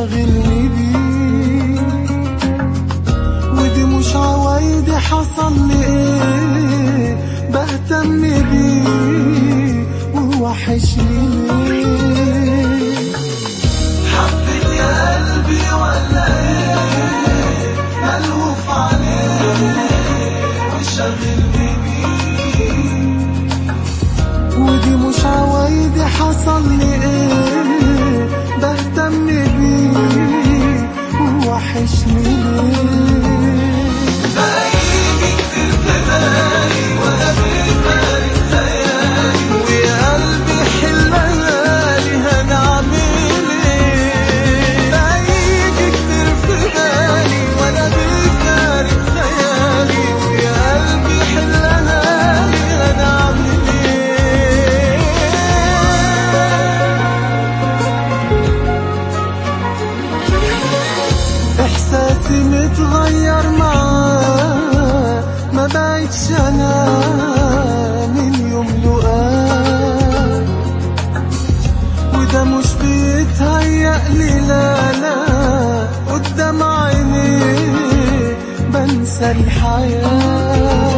شاغلني بيه ودي مش عوايدي حصل لي ايه بهتم بيه ووحشني ليه حبيت يا قلبي ولا ايه ملهوف عليه وشاغلني بيه ودي مش عوايدي حصل لي ايه بهتم بيه ووحشني ليه بقيلي كتير في بالي وانا بفارق خيالي ويا قلبي حلالي هنعمل ايه بقيلي كتير في بالي وانا بفارق خيالي ويا قلبي حلالي هنعمل ايه احساسي متغير معاه ما بقتش انا من يوم لقاه وده مش بيتهيألي لا لا قدام عينيه بنسى الحياه